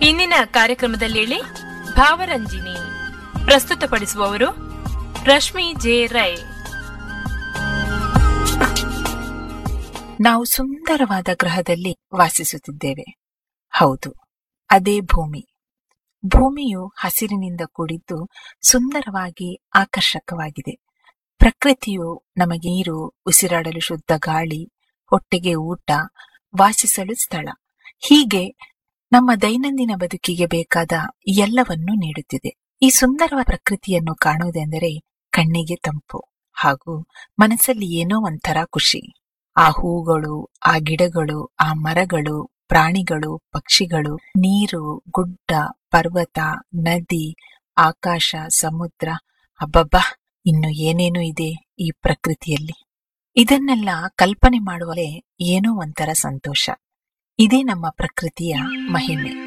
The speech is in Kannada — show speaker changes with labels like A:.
A: ಇಂದಿನ ಕಾರ್ಯಕ್ರಮದಲ್ಲಿ ಹೇಳಿ ಭಾವರಂಜಿನಿ ಪ್ರಸ್ತುತಪಡಿಸುವವರು ರಶ್ಮಿ ಜೆ ರೈ
B: ನಾವು ಸುಂದರವಾದ ಗ್ರಹದಲ್ಲಿ ವಾಸಿಸುತ್ತಿದ್ದೇವೆ ಹೌದು ಅದೇ ಭೂಮಿ ಭೂಮಿಯು ಹಸಿರಿನಿಂದ ಕೂಡಿದ್ದು ಸುಂದರವಾಗಿ ಆಕರ್ಷಕವಾಗಿದೆ ಪ್ರಕೃತಿಯು ನಮಗೆ ನೀರು ಉಸಿರಾಡಲು ಶುದ್ಧ ಗಾಳಿ ಹೊಟ್ಟೆಗೆ ಊಟ ವಾಸಿಸಲು ಸ್ಥಳ ಹೀಗೆ ನಮ್ಮ ದೈನಂದಿನ ಬದುಕಿಗೆ ಬೇಕಾದ ಎಲ್ಲವನ್ನೂ ನೀಡುತ್ತಿದೆ ಈ ಸುಂದರವಾದ ಪ್ರಕೃತಿಯನ್ನು ಕಾಣುವುದೆಂದರೆ ಕಣ್ಣಿಗೆ ತಂಪು ಹಾಗೂ ಮನಸ್ಸಲ್ಲಿ ಏನೋ ಒಂಥರ ಖುಷಿ ಆ ಹೂಗಳು ಆ ಗಿಡಗಳು ಆ ಮರಗಳು ಪ್ರಾಣಿಗಳು ಪಕ್ಷಿಗಳು ನೀರು ಗುಡ್ಡ ಪರ್ವತ ನದಿ ಆಕಾಶ ಸಮುದ್ರ ಅಬ್ಬಬ್ಬಾ ಇನ್ನು ಏನೇನು ಇದೆ ಈ ಪ್ರಕೃತಿಯಲ್ಲಿ ಇದನ್ನೆಲ್ಲ ಕಲ್ಪನೆ ಮಾಡುವಲೇ ಏನೋ ಒಂಥರ ಸಂತೋಷ ಇದೇ ನಮ್ಮ ಪ್ರಕೃತಿಯ ಮಹಿಮೆ